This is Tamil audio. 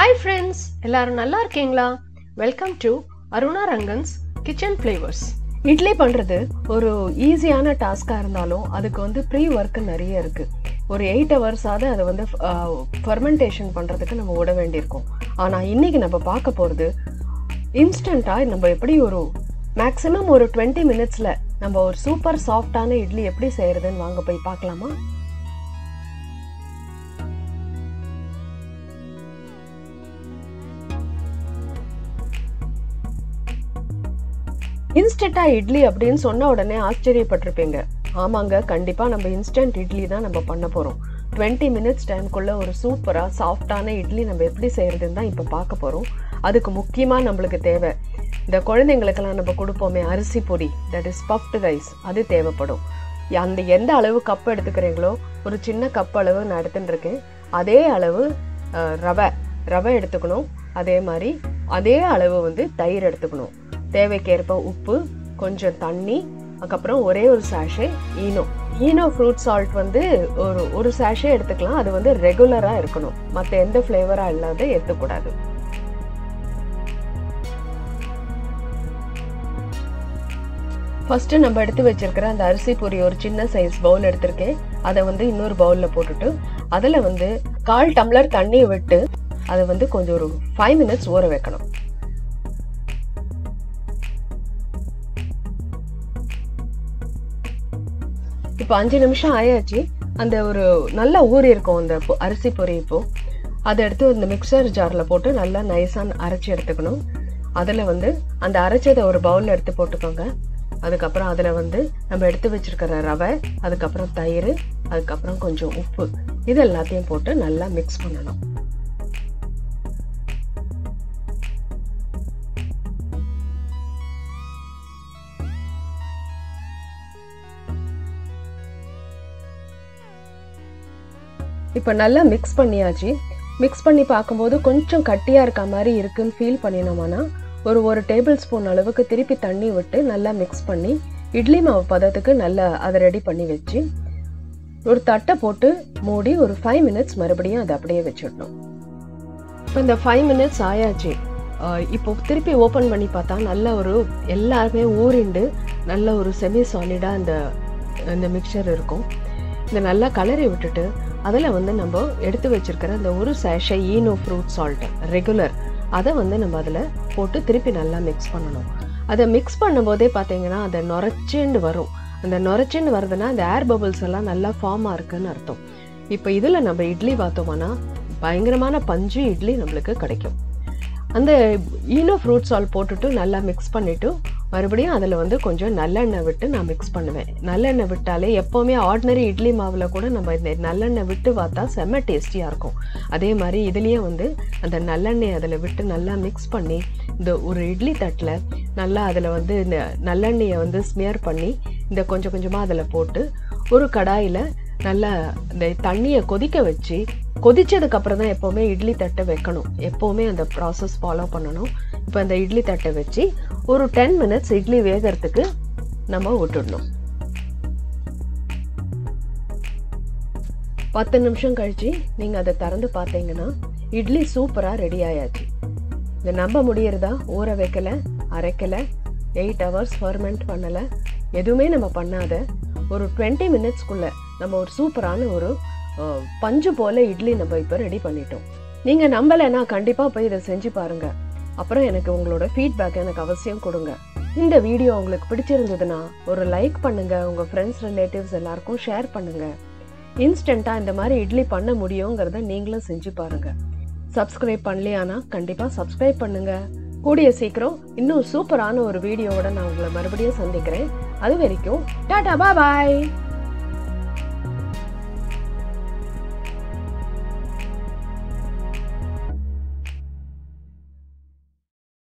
ஹாய் ஃப்ரெண்ட்ஸ் எல்லாரும் நல்லா இருக்கீங்களா welcome to Aruna Rangan's kitchen flavours idli பண்ணுறது ஒரு ஈஸியான டாஸ்காக இருந்தாலும் அதுக்கு வந்து ப்ரீ ஒர்க்கு நிறைய இருக்குது ஒரு எயிட் ஹவர்ஸாவது அதை வந்து ஃபர்மெண்டேஷன் பண்ணுறதுக்கு நம்ம விட வேண்டியிருக்கோம் ஆனால் இன்றைக்கி நம்ம பார்க்க போகிறது இன்ஸ்டண்ட்டாக நம்ம எப்படி ஒரு மேக்ஸிமம் ஒரு டுவெண்ட்டி மினிட்ஸில் நம்ம ஒரு சூப்பர் சாஃப்டான இட்லி எப்படி செய்கிறதுன்னு வாங்க போய் பார்க்கலாமா இன்ஸ்டண்டா இட்லி அப்படின்னு சொன்ன உடனே ஆச்சரியப்பட்டிருப்பீங்க ஆமாங்க கண்டிப்பா நம்ம இன்ஸ்டன்ட் இட்லி தான் நம்ம பண்ண போறோம் டுவெண்ட்டி மினிட்ஸ் டைம்குள்ள ஒரு சூப்பரா சாஃப்டான இட்லி நம்ம எப்படி செய்யறதுன்னு தான் இப்போ பார்க்க போறோம் அதுக்கு முக்கியமா நம்மளுக்கு தேவை இந்த குழந்தைங்களுக்கெல்லாம் நம்ம கொடுப்போமே அரிசி பொடி தட் இஸ் பஃப்டு ரைஸ் அது தேவைப்படும் அந்த எந்த அளவு கப் எடுத்துக்கிறீங்களோ ஒரு சின்ன கப் அளவு நான் எடுத்துட்டு இருக்கேன் அதே அளவு அஹ், ரவை ரவை எடுத்துக்கணும் அதே மாதிரி அதே அளவு வந்து தயிர் எடுத்துக்கணும் தேவைக்கேற்ப உப்பு கொஞ்சம் தண்ணி அதுக்கப்புறம் ஒரே ஒரு sachet Eno Eno fruit salt வந்து ஒரு ஒரு சாஷே எடுத்துக்கலாம் அது வந்து ரெகுலராக இருக்கணும் மற்ற எந்த ஃப்ளேவராக இல்லாத ஏற்றக்கூடாது ஃபர்ஸ்ட் நம்ம எடுத்து வச்சிருக்கிற அந்த அரிசி பொரி ஒரு சின்ன சைஸ் பவுல் எடுத்திருக்கேன் அதை வந்து இன்னொரு பவுல்ல போட்டுட்டு அதில் வந்து கால் டம்ளர் தண்ணி விட்டு அதை வந்து கொஞ்சம் ஒரு ஃபைவ் மினிட்ஸ் ஊற வைக்கணும் இப்போ அஞ்சு நிமிஷம் ஆயாச்சு அந்த ஒரு நல்லா ஊறி இருக்கும் அந்த பொ- அரிசி பொரி இப்போ அதை எடுத்து இந்த மிக்சர் ஜாரில் போட்டு நல்லா நைஸாக அரைச்சி எடுத்துக்கணும் அதில் வந்து அந்த அரைச்சதை ஒரு பவுலில் எடுத்து போட்டுக்கோங்க அதுக்கப்புறம் அதில் வந்து நம்ம எடுத்து வச்சிருக்கிற ரவை அதுக்கப்புறம் தயிர் அதுக்கப்புறம் கொஞ்சம் உப்பு இது எல்லாத்தையும் போட்டு நல்லா மிக்ஸ் பண்ணணும் இப்போ நல்லா மிக்ஸ் பண்ணியாச்சு மிக்ஸ் பண்ணி பார்க்கும்போது கொஞ்சம் கட்டியாக இருக்க மாதிரி இருக்குன்னு ஃபீல் பண்ணினோம்னா ஒரு ஒரு டேபிள் ஸ்பூன் அளவுக்கு திருப்பி தண்ணி விட்டு நல்லா மிக்ஸ் பண்ணி இட்லி மாவு பதத்துக்கு நல்லா அதை ரெடி பண்ணி வச்சு ஒரு தட்டை போட்டு மூடி ஒரு ஃபைவ் மினிட்ஸ் மறுபடியும் அதை அப்படியே வச்சிடணும் இப்போ இந்த ஃபைவ் மினிட்ஸ் ஆயாச்சு ஆஹ் இப்போ திருப்பி ஓப்பன் பண்ணி பார்த்தா நல்ல ஒரு எல்லாருமே ஊறிண்டு நல்ல ஒரு செமி சாலிடாக அந்த இந்த மிக்சர் இருக்கும் இதை நல்லா கலரி விட்டுட்டு அதில் வந்து நம்ம எடுத்து வச்சிருக்கிற அந்த ஒரு சேஷை ஈனோ ஃப்ரூட் சால்ட் ரெகுலர் அதை வந்து நம்ம அதில் போட்டு திருப்பி நல்லா மிக்ஸ் பண்ணணும் அதை மிக்ஸ் பண்ணும்போதே பார்த்தீங்கன்னா அதை நுரைச்சிண்டு வரும் அந்த நுரைச்சிண்டு வருதுன்னா அந்த ஏர் பபிள்ஸ் எல்லாம் நல்லா ஃபார்ம் இருக்குன்னு அர்த்தம் இப்போ இதில் நம்ம இட்லி பார்த்தோம்னா பயங்கரமான பஞ்சு இட்லி நம்மளுக்கு கிடைக்கும் அந்த ஈனோ ஃப்ரூட் சால்ட் போட்டுட்டு நல்லா மிக்ஸ் பண்ணிவிட்டு மறுபடியும் அதில் வந்து கொஞ்சம் நல்லெண்ணெய் விட்டு நான் மிக்ஸ் பண்ணுவேன் நல்லெண்ணெய் விட்டாலே எப்போவுமே ஆர்டினரி இட்லி மாவில் கூட நம்ம இந்த நல்லெண்ணெய் விட்டு பார்த்தா செம்ம டேஸ்டியாக இருக்கும் அதே மாதிரி இதுலேயே வந்து அந்த நல்லெண்ணெய் அதில் விட்டு நல்லா மிக்ஸ் பண்ணி இந்த ஒரு இட்லி தட்டில் நல்லா அதில் வந்து இந்த நல்லெண்ணெயை வந்து ஸ்மியர் பண்ணி இந்த கொஞ்சம் கொஞ்சமாக அதில் போட்டு ஒரு கடாயில் நல்லா இந்த தண்ணியை கொதிக்க வச்சு கொதிச்சதுக்கு அப்புறம் தான் எப்போவுமே இட்லி தட்டை வைக்கணும் எப்போவுமே அந்த ப்ராசஸ் ஃபாலோ பண்ணணும் இப்போ அந்த இட்லி தட்டை வச்சு ஒரு டென் மினிட்ஸ் இட்லி வேகறதுக்கு நம்ம விட்டுடணும் பத்து நிமிஷம் கழிச்சு நீங்கள் அதை திறந்து பார்த்தீங்கன்னா இட்லி சூப்பராக ரெடி ஆயாச்சு இதை நம்ப முடியறதா ஊற வைக்கல அரைக்கல எயிட் ஹவர்ஸ் ஃபர்மெண்ட் பண்ணலை எதுவுமே நம்ம பண்ணாத ஒரு டுவெண்ட்டி மினிட்ஸ்க்குள்ள நம்ம ஒரு சூப்பரான ஒரு அஹ், பஞ்சு போல இட்லி நம்ம இப்போ ரெடி பண்ணிட்டோம் நீங்கள் நம்பலைன்னா கண்டிப்பாக போய் இதை செஞ்சு பாருங்க அப்புறம் எனக்கு உங்களோட ஃபீட்பேக் எனக்கு அவசியம் கொடுங்க இந்த வீடியோ உங்களுக்கு பிடிச்சிருந்ததுன்னா ஒரு லைக் பண்ணுங்க உங்க ஃப்ரெண்ட்ஸ் ரிலேட்டிவ்ஸ் எல்லாருக்கும் ஷேர் பண்ணுங்க இன்ஸ்டண்ட்டாக இந்த மாதிரி இட்லி பண்ண முடியுங்கிறத நீங்களும் செஞ்சு பாருங்க சப்ஸ்கிரைப் பண்ணலையானா கண்டிப்பாக சப்ஸ்கிரைப் பண்ணுங்க கூடிய சீக்கிரம் இன்னும் சூப்பரான ஒரு வீடியோவோட நான் உங்களை மறுபடியும் சந்திக்கிறேன் அது வரைக்கும் டாடா பாய்